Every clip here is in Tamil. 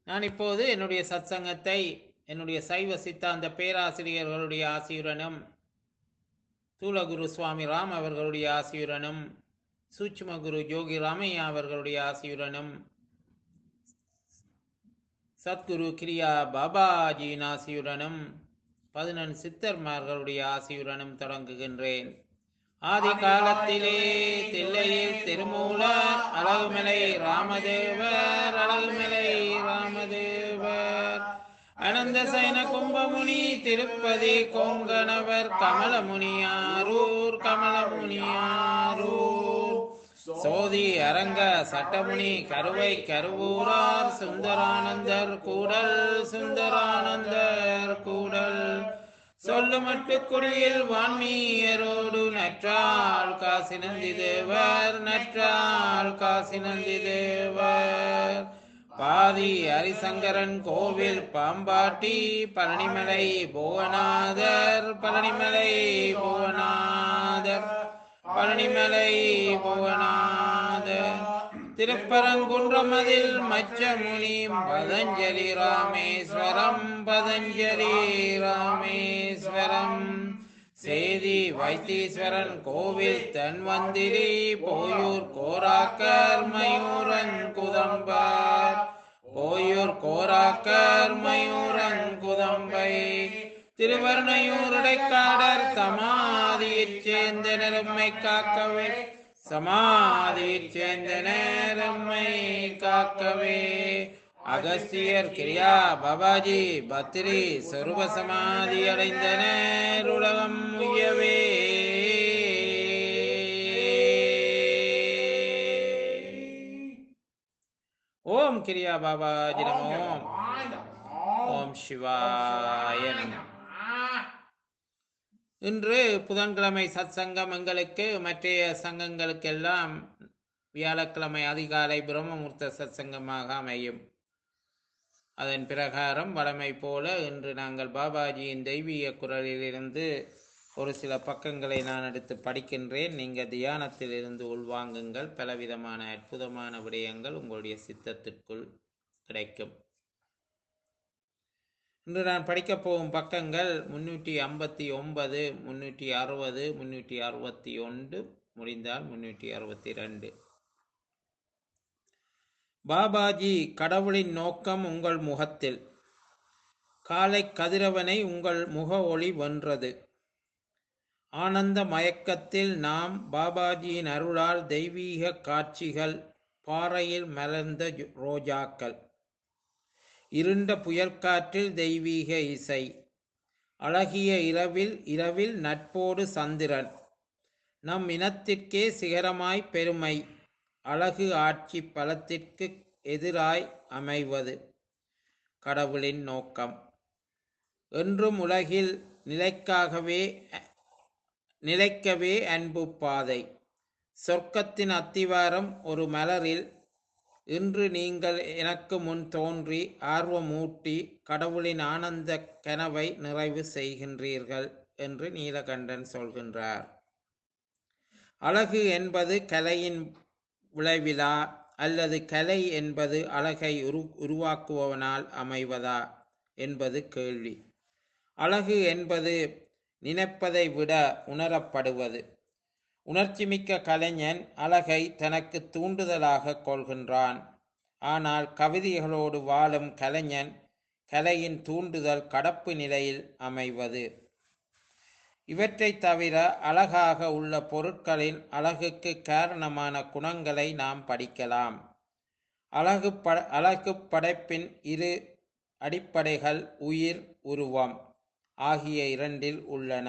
நான் இப்போது என்னுடைய சத்சங்கத்தை என்னுடைய சைவ சித்தாந்த பேராசிரியர்களுடைய ஆசியுடனும் தூலகுரு சுவாமி ராம் அவர்களுடைய ஆசியுடனும் சூட்சும குரு ஜோகி ராமையா அவர்களுடைய ஆசியுடனும் சத்குரு கிரியா பாபாஜியின் ஆசியுடனும் பதினெண் சித்தர்மார்களுடைய ஆசியுடனும் தொடங்குகின்றேன் ஆதி காலத்திலே தில்லையில் திருமூலர் அழகுமலை ராமதேவர் அழகுமலை ராமதேவர் அனந்த சைன கும்பமுனி திருப்பதி கொங்கணவர் கமலமுனியாரூர் கமலமுனியாரூர் சோதி அரங்க சட்டமுனி கருவை கருவூரார் சுந்தரானந்தர் கூடல் சுந்தரானந்தர் கூடல் சொல்லுமட்டு குடியில் வான்மீயரோடு நற்றாள் காசி நந்தி தேவர் நற்றாள் காசி நந்தி தேவர் பாதி ஹரிசங்கரன் கோவில் பாம்பாட்டி பழனிமலை புவனாதர் பழனிமலை புவனாதர் பழனிமலை புவனாதர் திருப்பரங்குன்றமதில் மச்சமுனி பதஞ்சலி ராமேஸ்வரம் பதஞ்சலி ராமேஸ்வரம் சேதி வைத்தீஸ்வரன் கோவில் தன்வந்திரி போயூர் கோராக்கர் மயூரன் குதம்பர் போயூர் கோராக்கர் மயூரன் குதம்பை திருவர்ணையூருடைக்காடர் சமாதியைச் சேர்ந்த நெருமை காக்கவே சமாதியைச் சேர்ந்த நேரம்மை காக்கவே அகஸ்தியர் கிரியா பாபாஜி பத்ரி சொருப சமாதி அடைந்தனர் உலகம் உயவே ஓம் கிரியா பாபாஜி நமோ ஓம் சிவாய நமோ இன்று புதன்கிழமை சத்சங்கம் எங்களுக்கு மற்றைய சங்கங்களுக்கெல்லாம் வியாழக்கிழமை அதிகாலை பிரம்மமுர்த்த சத்சங்கமாக அமையும் அதன் பிரகாரம் வழமை போல இன்று நாங்கள் பாபாஜியின் தெய்வீக குரலிலிருந்து ஒரு சில பக்கங்களை நான் எடுத்து படிக்கின்றேன் நீங்கள் தியானத்தில் இருந்து உள்வாங்குங்கள் பலவிதமான அற்புதமான விடயங்கள் உங்களுடைய சித்தத்திற்குள் கிடைக்கும் இன்று நான் படிக்கப் போகும் பக்கங்கள் முன்னூற்றி ஐம்பத்தி ஒன்பது முன்னூற்றி அறுபது முன்னூற்றி அறுபத்தி ஒன்று முடிந்தால் முன்னூற்றி அறுபத்தி ரெண்டு பாபாஜி கடவுளின் நோக்கம் உங்கள் முகத்தில் காலை கதிரவனை உங்கள் முக ஒளி வென்றது ஆனந்த மயக்கத்தில் நாம் பாபாஜியின் அருளால் தெய்வீக காட்சிகள் பாறையில் மலர்ந்த ரோஜாக்கள் இருண்ட புயற்காற்றில் தெய்வீக இசை அழகிய இரவில் இரவில் நட்போடு சந்திரன் நம் இனத்திற்கே சிகரமாய் பெருமை அழகு ஆட்சி பலத்திற்கு எதிராய் அமைவது கடவுளின் நோக்கம் என்றும் உலகில் நிலைக்காகவே நிலைக்கவே அன்பு பாதை சொர்க்கத்தின் அத்திவாரம் ஒரு மலரில் இன்று நீங்கள் எனக்கு முன் தோன்றி ஆர்வமூட்டி கடவுளின் ஆனந்த கனவை நிறைவு செய்கின்றீர்கள் என்று நீலகண்டன் சொல்கின்றார் அழகு என்பது கலையின் விளைவிலா அல்லது கலை என்பது அழகை உரு உருவாக்குவதனால் அமைவதா என்பது கேள்வி அழகு என்பது நினைப்பதை விட உணரப்படுவது உணர்ச்சிமிக்க கலைஞன் அழகை தனக்கு தூண்டுதலாக கொள்கின்றான் ஆனால் கவிதைகளோடு வாழும் கலைஞன் கலையின் தூண்டுதல் கடப்பு நிலையில் அமைவது இவற்றை தவிர அழகாக உள்ள பொருட்களின் அழகுக்கு காரணமான குணங்களை நாம் படிக்கலாம் அழகு ப அழகு படைப்பின் இரு அடிப்படைகள் உயிர் உருவம் ஆகிய இரண்டில் உள்ளன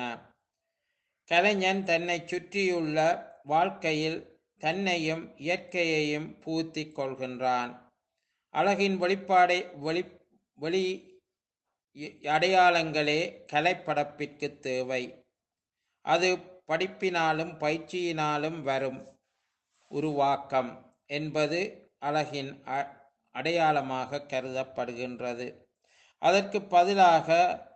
கலைஞன் தன்னை சுற்றியுள்ள வாழ்க்கையில் தன்னையும் இயற்கையையும் பூத்தி கொள்கின்றான் அழகின் வெளிப்பாடை வெளி வெளி அடையாளங்களே கலைப்படப்பிற்கு தேவை அது படிப்பினாலும் பயிற்சியினாலும் வரும் உருவாக்கம் என்பது அழகின் அடையாளமாக கருதப்படுகின்றது அதற்கு பதிலாக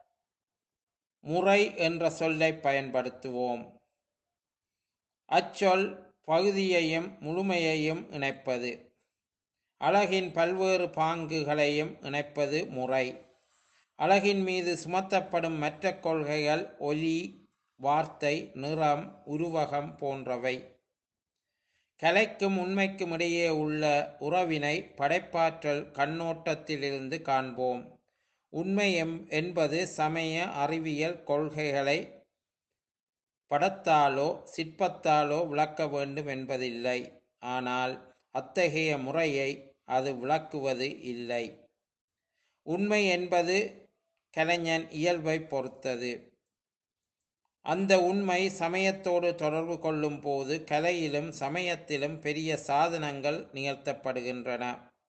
முறை என்ற சொல்லை பயன்படுத்துவோம் அச்சொல் பகுதியையும் முழுமையையும் இணைப்பது அழகின் பல்வேறு பாங்குகளையும் இணைப்பது முறை அழகின் மீது சுமத்தப்படும் மற்ற கொள்கைகள் ஒலி வார்த்தை நிறம் உருவகம் போன்றவை கலைக்கும் உண்மைக்கும் இடையே உள்ள உறவினை படைப்பாற்றல் கண்ணோட்டத்திலிருந்து காண்போம் உண்மை எம் என்பது சமய அறிவியல் கொள்கைகளை படத்தாலோ சிற்பத்தாலோ விளக்க வேண்டும் என்பதில்லை ஆனால் அத்தகைய முறையை அது விளக்குவது இல்லை உண்மை என்பது கலைஞன் இயல்பை பொறுத்தது அந்த உண்மை சமயத்தோடு தொடர்பு கொள்ளும் போது கலையிலும் சமயத்திலும் பெரிய சாதனங்கள் நிகழ்த்தப்படுகின்றன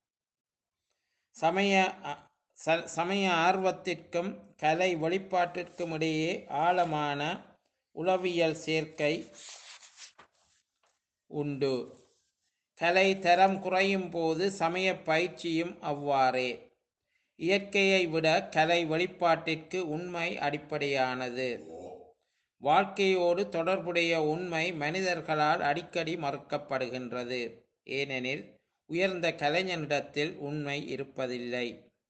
சமய அ- ச- சமய ஆர்வத்திற்கும் கலை வெளிப்பாட்டிற்கும் இடையே ஆழமான உளவியல் சேர்க்கை உண்டு கலை தரம் குறையும் போது சமய பயிற்சியும் அவ்வாறே இயற்கையை விட கலை வெளிப்பாட்டிற்கு உண்மை அடிப்படையானது வாழ்க்கையோடு தொடர்புடைய உண்மை மனிதர்களால் அடிக்கடி மறுக்கப்படுகின்றது ஏனெனில் உயர்ந்த கலைஞனிடத்தில் உண்மை இருப்பதில்லை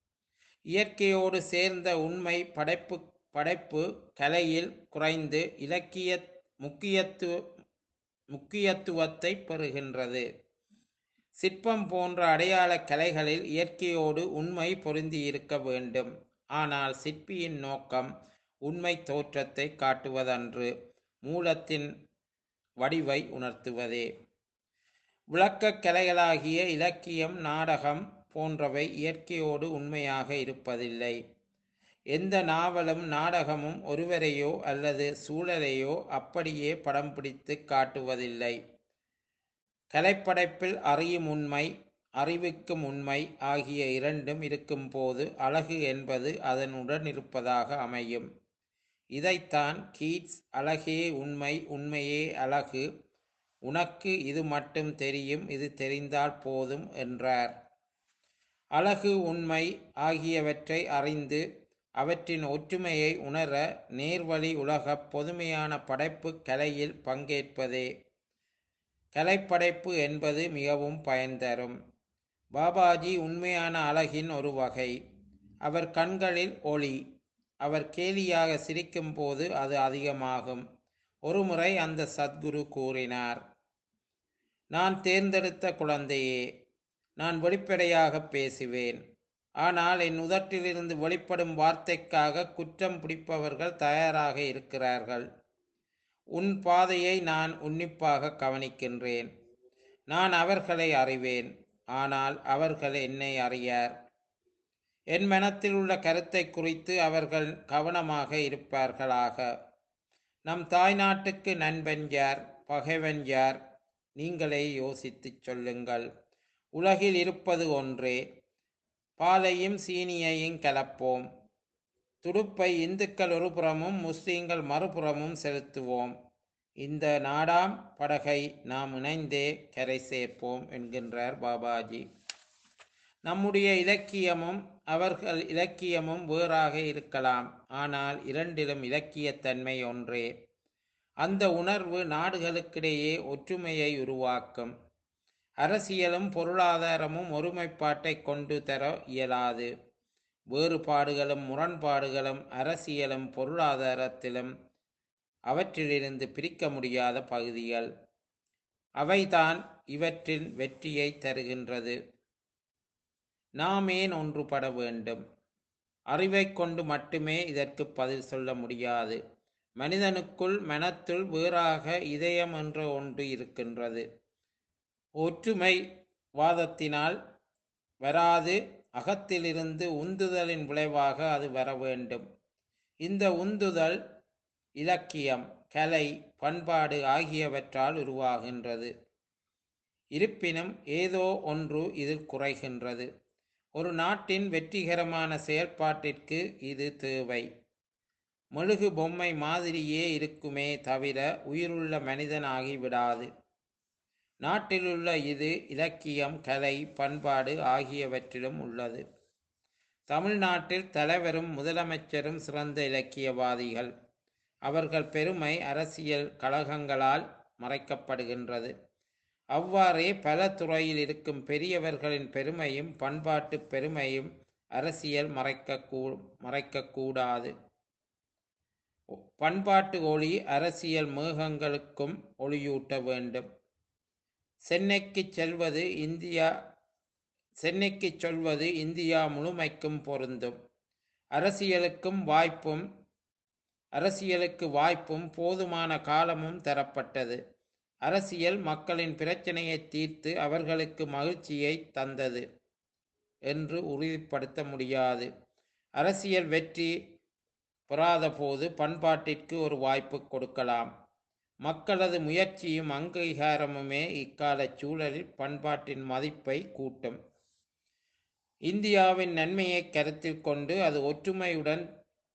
இயற்கையோடு சேர்ந்த உண்மை படைப்பு படைப்பு கலையில் குறைந்து இலக்கிய முக்கியத்துவ முக்கியத்துவத்தை பெறுகின்றது சிற்பம் போன்ற அடையாள கலைகளில் இயற்கையோடு உண்மை பொருந்தி இருக்க வேண்டும் ஆனால் சிற்பியின் நோக்கம் உண்மை தோற்றத்தை காட்டுவதன்று மூலத்தின் வடிவை உணர்த்துவதே விளக்கக் கலைகளாகிய இலக்கியம் நாடகம் போன்றவை இயற்கையோடு உண்மையாக இருப்பதில்லை எந்த நாவலும் நாடகமும் ஒருவரையோ அல்லது சூழலையோ அப்படியே படம் பிடித்து காட்டுவதில்லை கலைப்படைப்பில் அறியும் உண்மை அறிவிக்கும் உண்மை ஆகிய இரண்டும் இருக்கும்போது அழகு என்பது அதனுடன் இருப்பதாக அமையும் இதைத்தான் கீட்ஸ் அழகே உண்மை உண்மையே அழகு உனக்கு இது மட்டும் தெரியும் இது தெரிந்தால் போதும் என்றார் அழகு உண்மை ஆகியவற்றை அறிந்து அவற்றின் ஒற்றுமையை உணர நேர்வழி உலக பொதுமையான படைப்பு கலையில் பங்கேற்பதே கலைப்படைப்பு என்பது மிகவும் பயன் தரும் பாபாஜி உண்மையான அழகின் ஒரு வகை அவர் கண்களில் ஒளி அவர் கேலியாக சிரிக்கும் போது அது அதிகமாகும் ஒருமுறை அந்த சத்குரு கூறினார் நான் தேர்ந்தெடுத்த குழந்தையே நான் வெளிப்படையாக பேசுவேன் ஆனால் என் உதட்டிலிருந்து வெளிப்படும் வார்த்தைக்காக குற்றம் பிடிப்பவர்கள் தயாராக இருக்கிறார்கள் உன் பாதையை நான் உன்னிப்பாக கவனிக்கின்றேன் நான் அவர்களை அறிவேன் ஆனால் அவர்கள் என்னை அறியார் என் மனத்தில் உள்ள கருத்தை குறித்து அவர்கள் கவனமாக இருப்பார்களாக நம் தாய்நாட்டுக்கு நண்பன் யார் பகைவன் யார் நீங்களே யோசித்துச் சொல்லுங்கள் உலகில் இருப்பது ஒன்றே பாலையும் சீனியையும் கலப்போம் துடுப்பை இந்துக்கள் ஒரு புறமும் முஸ்லீம்கள் மறுபுறமும் செலுத்துவோம் இந்த நாடாம் படகை நாம் இணைந்தே கரை சேர்ப்போம் என்கின்றார் பாபாஜி நம்முடைய இலக்கியமும் அவர்கள் இலக்கியமும் வேறாக இருக்கலாம் ஆனால் இரண்டிலும் இலக்கியத்தன்மை ஒன்றே அந்த உணர்வு நாடுகளுக்கிடையே ஒற்றுமையை உருவாக்கும் அரசியலும் பொருளாதாரமும் ஒருமைப்பாட்டை கொண்டு தர இயலாது வேறுபாடுகளும் முரண்பாடுகளும் அரசியலும் பொருளாதாரத்திலும் அவற்றிலிருந்து பிரிக்க முடியாத பகுதிகள் அவைதான் இவற்றின் வெற்றியை தருகின்றது நாம் ஏன் ஒன்றுபட வேண்டும் அறிவை கொண்டு மட்டுமே இதற்கு பதில் சொல்ல முடியாது மனிதனுக்குள் மனத்துள் வேறாக இதயம் என்ற ஒன்று இருக்கின்றது ஒற்றுமை வாதத்தினால் வராது அகத்திலிருந்து உந்துதலின் விளைவாக அது வர வேண்டும் இந்த உந்துதல் இலக்கியம் கலை பண்பாடு ஆகியவற்றால் உருவாகின்றது இருப்பினும் ஏதோ ஒன்று இதில் குறைகின்றது ஒரு நாட்டின் வெற்றிகரமான செயல்பாட்டிற்கு இது தேவை மெழுகு பொம்மை மாதிரியே இருக்குமே தவிர உயிருள்ள மனிதனாகி விடாது நாட்டிலுள்ள இது இலக்கியம் கலை பண்பாடு ஆகியவற்றிலும் உள்ளது தமிழ்நாட்டில் தலைவரும் முதலமைச்சரும் சிறந்த இலக்கியவாதிகள் அவர்கள் பெருமை அரசியல் கழகங்களால் மறைக்கப்படுகின்றது அவ்வாறே பல துறையில் இருக்கும் பெரியவர்களின் பெருமையும் பண்பாட்டு பெருமையும் அரசியல் மறைக்க மறைக்கக்கூடாது பண்பாட்டு ஒளி அரசியல் மேகங்களுக்கும் ஒளியூட்ட வேண்டும் சென்னைக்கு செல்வது இந்தியா சென்னைக்கு சொல்வது இந்தியா முழுமைக்கும் பொருந்தும் அரசியலுக்கும் வாய்ப்பும் அரசியலுக்கு வாய்ப்பும் போதுமான காலமும் தரப்பட்டது அரசியல் மக்களின் பிரச்சனையை தீர்த்து அவர்களுக்கு மகிழ்ச்சியை தந்தது என்று உறுதிப்படுத்த முடியாது அரசியல் வெற்றி பெறாத போது பண்பாட்டிற்கு ஒரு வாய்ப்பு கொடுக்கலாம் மக்களது முயற்சியும் அங்கீகாரமுமே இக்கால சூழலில் பண்பாட்டின் மதிப்பை கூட்டும் இந்தியாவின் நன்மையை கருத்தில் கொண்டு அது ஒற்றுமையுடன்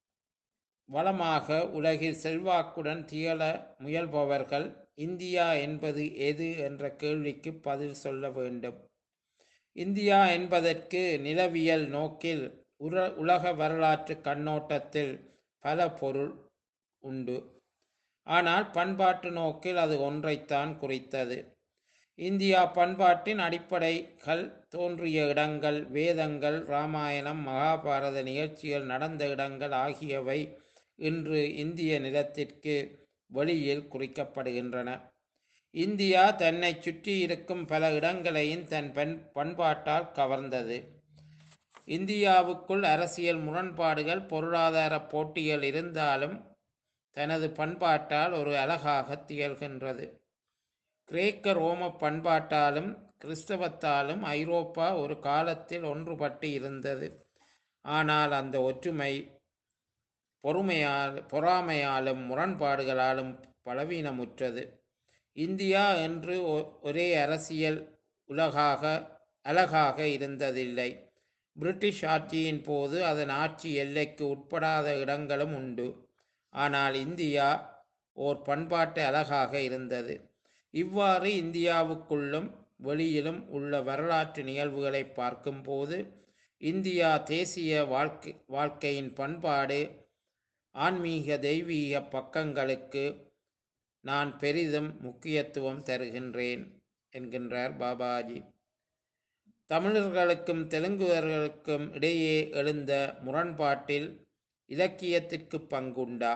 வளமாக உலகில் செல்வாக்குடன் திகழ முயல்பவர்கள் இந்தியா என்பது எது என்ற கேள்விக்கு பதில் சொல்ல வேண்டும் இந்தியா என்பதற்கு நிலவியல் நோக்கில் உர உலக வரலாற்று கண்ணோட்டத்தில் பல பொருள் உண்டு ஆனால் பண்பாட்டு நோக்கில் அது ஒன்றைத்தான் குறித்தது இந்தியா பண்பாட்டின் அடிப்படைகள் தோன்றிய இடங்கள் வேதங்கள் இராமாயணம் மகாபாரத நிகழ்ச்சிகள் நடந்த இடங்கள் ஆகியவை இன்று இந்திய நிலத்திற்கு வெளியில் குறிக்கப்படுகின்றன இந்தியா தன்னை சுற்றி இருக்கும் பல இடங்களையும் தன் பெண் பண்பாட்டால் கவர்ந்தது இந்தியாவுக்குள் அரசியல் முரண்பாடுகள் பொருளாதார போட்டிகள் இருந்தாலும் தனது பண்பாட்டால் ஒரு அழகாக திகழ்கின்றது கிரேக்க ரோம பண்பாட்டாலும் கிறிஸ்தவத்தாலும் ஐரோப்பா ஒரு காலத்தில் ஒன்றுபட்டு இருந்தது ஆனால் அந்த ஒற்றுமை பொறுமையால் பொறாமையாலும் முரண்பாடுகளாலும் பலவீனமுற்றது இந்தியா என்று ஒரே அரசியல் உலகாக அழகாக இருந்ததில்லை பிரிட்டிஷ் ஆட்சியின் போது அதன் ஆட்சி எல்லைக்கு உட்படாத இடங்களும் உண்டு ஆனால் இந்தியா ஓர் பண்பாட்டு அழகாக இருந்தது இவ்வாறு இந்தியாவுக்குள்ளும் வெளியிலும் உள்ள வரலாற்று நிகழ்வுகளை பார்க்கும்போது இந்தியா தேசிய வாழ்க்கை வாழ்க்கையின் பண்பாடு ஆன்மீக தெய்வீக பக்கங்களுக்கு நான் பெரிதும் முக்கியத்துவம் தருகின்றேன் என்கின்றார் பாபாஜி தமிழர்களுக்கும் தெலுங்குவர்களுக்கும் இடையே எழுந்த முரண்பாட்டில் இலக்கியத்திற்கு பங்குண்டா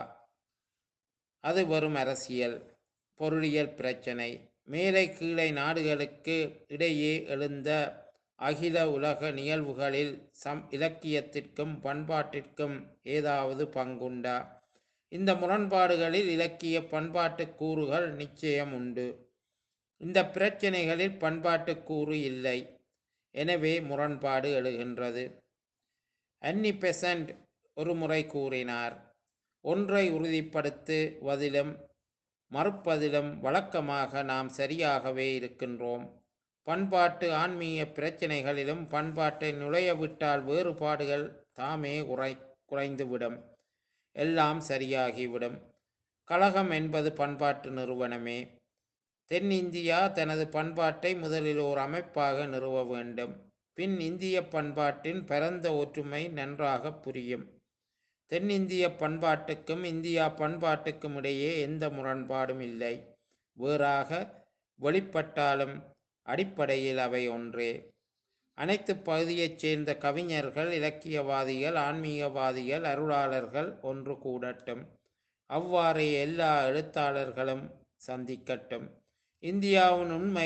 அது வெறும் அரசியல் பொருளியல் பிரச்சனை மேலை கீழே நாடுகளுக்கு இடையே எழுந்த அகில உலக நிகழ்வுகளில் சம் இலக்கியத்திற்கும் பண்பாட்டிற்கும் ஏதாவது பங்குண்டா இந்த முரண்பாடுகளில் இலக்கிய பண்பாட்டு கூறுகள் நிச்சயம் உண்டு இந்த பிரச்சனைகளில் பண்பாட்டு கூறு இல்லை எனவே முரண்பாடு எழுகின்றது அன்னி பெசன்ட் ஒரு முறை கூறினார் ஒன்றை உறுதிப்படுத்துவதிலும் மறுப்பதிலும் வழக்கமாக நாம் சரியாகவே இருக்கின்றோம் பண்பாட்டு ஆன்மீக பிரச்சனைகளிலும் பண்பாட்டை நுழைய விட்டால் வேறுபாடுகள் தாமே குறை குறைந்துவிடும் எல்லாம் சரியாகிவிடும் கழகம் என்பது பண்பாட்டு நிறுவனமே தென்னிந்தியா தனது பண்பாட்டை முதலில் ஓர் அமைப்பாக நிறுவ வேண்டும் பின் இந்திய பண்பாட்டின் பரந்த ஒற்றுமை நன்றாக புரியும் தென்னிந்திய பண்பாட்டுக்கும் இந்தியா பண்பாட்டுக்கும் இடையே எந்த முரண்பாடும் இல்லை வேறாக வெளிப்பட்டாலும் அடிப்படையில் அவை ஒன்றே அனைத்து பகுதியைச் சேர்ந்த கவிஞர்கள் இலக்கியவாதிகள் ஆன்மீகவாதிகள் அருளாளர்கள் ஒன்று கூடட்டும் அவ்வாறே எல்லா எழுத்தாளர்களும் சந்திக்கட்டும் இந்தியாவின் உண்மை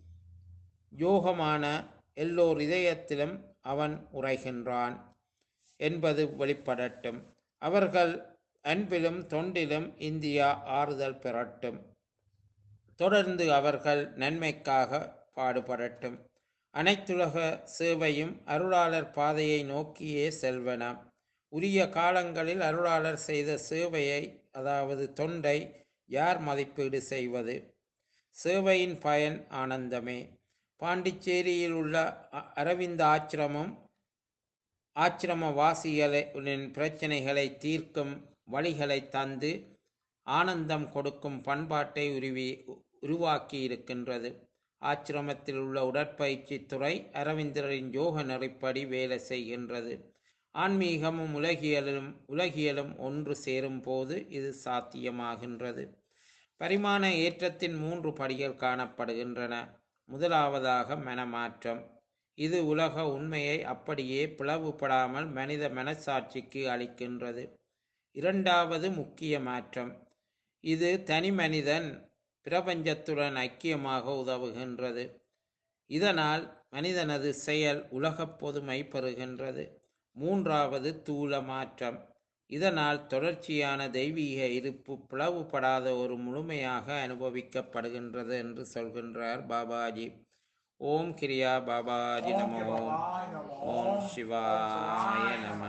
யோகமான எல்லோர் இதயத்திலும் அவன் உரைகின்றான் என்பது வெளிப்படட்டும் அவர்கள் அன்பிலும் தொண்டிலும் இந்தியா ஆறுதல் பெறட்டும் தொடர்ந்து அவர்கள் நன்மைக்காக பாடுபடட்டும் அனைத்துலக சேவையும் அருளாளர் பாதையை நோக்கியே செல்வன உரிய காலங்களில் அருளாளர் செய்த சேவையை அதாவது தொண்டை யார் மதிப்பீடு செய்வது சேவையின் பயன் ஆனந்தமே பாண்டிச்சேரியில் உள்ள அ- அரவிந்த ஆச்சிரமம் ஆச்சிரம வாசிகளின் பிரச்சனைகளை தீர்க்கும் வழிகளை தந்து ஆனந்தம் கொடுக்கும் பண்பாட்டை உருவி உருவாக்கி இருக்கின்றது ஆச்சிரமத்தில் உள்ள உடற்பயிற்சி துறை அரவிந்தரின் யோக நெறிப்படி வேலை செய்கின்றது ஆன்மீகமும் உலகியலும் உலகியலும் ஒன்று சேரும் போது இது சாத்தியமாகின்றது பரிமாண ஏற்றத்தின் மூன்று படிகள் காணப்படுகின்றன முதலாவதாக மனமாற்றம் இது உலக உண்மையை அப்படியே பிளவுபடாமல் மனித மனசாட்சிக்கு அளிக்கின்றது இரண்டாவது முக்கிய மாற்றம் இது தனி மனிதன் பிரபஞ்சத்துடன் ஐக்கியமாக உதவுகின்றது இதனால் மனிதனது செயல் உலகப் பொதுமை பெறுகின்றது மூன்றாவது தூல மாற்றம் இதனால் தொடர்ச்சியான தெய்வீக இருப்பு பிளவுபடாத ஒரு முழுமையாக அனுபவிக்கப்படுகின்றது என்று சொல்கின்றார் பாபாஜி ஓம் கிரியா பாபாஜி நம ஓம் ஓம் சிவாய நம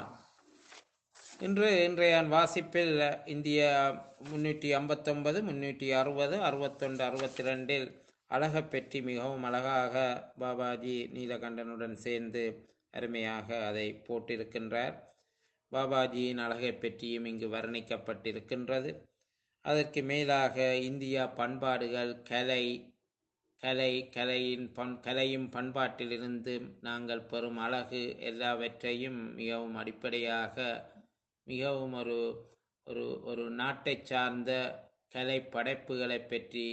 இன்று இன்றைய வாசிப்பில் இந்திய முன்னூற்றி ஐம்பத்தொன்பது முன்னூற்றி அறுபது அறுபத்தொன்று அறுபத்தி ரெண்டில் அழகை பற்றி மிகவும் அழகாக பாபாஜி நீலகண்டனுடன் சேர்ந்து அருமையாக அதை போட்டிருக்கின்றார் பாபாஜியின் அழகை பற்றியும் இங்கு வர்ணிக்கப்பட்டிருக்கின்றது அதற்கு மேலாக இந்தியா பண்பாடுகள் கலை கலை கலையின் பண் கலையும் பண்பாட்டிலிருந்து நாங்கள் பெறும் அழகு எல்லாவற்றையும் மிகவும் அடிப்படையாக மிகவும் ஒரு ஒரு ஒரு நாட்டை சார்ந்த கலை படைப்புகளை பற்றி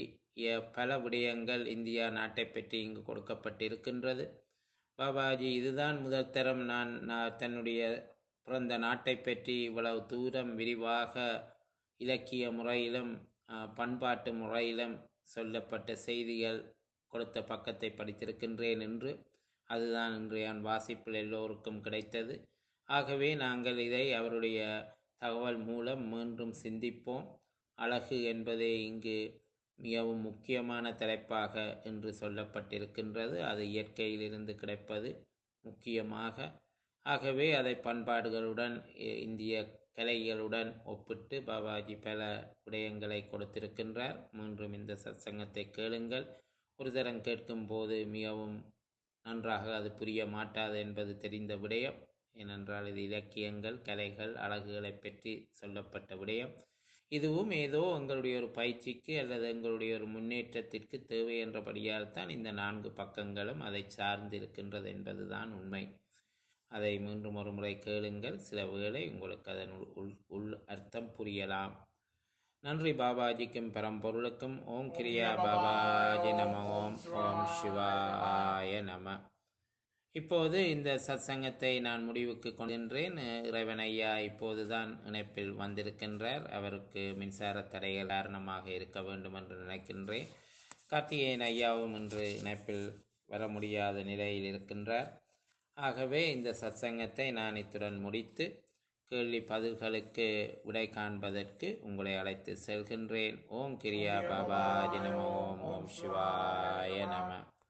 பல விடயங்கள் இந்தியா நாட்டை பற்றி இங்கு கொடுக்கப்பட்டிருக்கின்றது பாபாஜி இதுதான் முதல் தரம் நான் நான் தன்னுடைய பிறந்த நாட்டை பற்றி இவ்வளவு தூரம் விரிவாக இலக்கிய முறையிலும் பண்பாட்டு முறையிலும் சொல்லப்பட்ட செய்திகள் கொடுத்த பக்கத்தை படித்திருக்கின்றேன் என்று அதுதான் இன்றைய வாசிப்பில் எல்லோருக்கும் கிடைத்தது ஆகவே நாங்கள் இதை அவருடைய தகவல் மூலம் மீண்டும் சிந்திப்போம் அழகு என்பதே இங்கு மிகவும் முக்கியமான தலைப்பாக என்று சொல்லப்பட்டிருக்கின்றது அது இயற்கையிலிருந்து கிடைப்பது முக்கியமாக ஆகவே அதை பண்பாடுகளுடன் இந்திய கலைகளுடன் ஒப்பிட்டு பாபாஜி பல விடயங்களை கொடுத்திருக்கின்றார் மீண்டும் இந்த சத்சங்கத்தை கேளுங்கள் ஒரு தரம் கேட்கும் போது மிகவும் நன்றாக அது புரிய மாட்டாது என்பது தெரிந்த விடயம் ஏனென்றால் இது இலக்கியங்கள் கலைகள் அழகுகளை பற்றி சொல்லப்பட்ட விடயம் இதுவும் ஏதோ எங்களுடைய ஒரு பயிற்சிக்கு அல்லது எங்களுடைய ஒரு முன்னேற்றத்திற்கு தேவை என்றபடியால் தான் இந்த நான்கு பக்கங்களும் அதை சார்ந்து இருக்கின்றது என்பதுதான் உண்மை அதை மீண்டும் ஒரு முறை கேளுங்கள் சில வேளை உங்களுக்கு அதன் உள் உள் அர்த்தம் புரியலாம் நன்றி பாபாஜிக்கும் பரம்பொருளுக்கும் ஓம் கிரியா பாபாஜி நம ஓம் ஓம் சிவாய நம இப்போது இந்த சத்சங்கத்தை நான் முடிவுக்கு கொண்டின்றேன் இறைவன் ஐயா இப்போதுதான் இணைப்பில் வந்திருக்கின்றார் அவருக்கு மின்சார தடைகள் காரணமாக இருக்க வேண்டும் என்று நினைக்கின்றேன் கார்த்திகேயன் ஐயாவும் இன்று இணைப்பில் வர முடியாத நிலையில் இருக்கின்றார் ஆகவே இந்த சத்சங்கத்தை நான் இத்துடன் முடித்து கேள்வி பதில்களுக்கு விடை காண்பதற்கு உங்களை அழைத்து செல்கின்றேன் ஓம் கிரியா பாபா நம ஓம் ஓம் சிவாய நம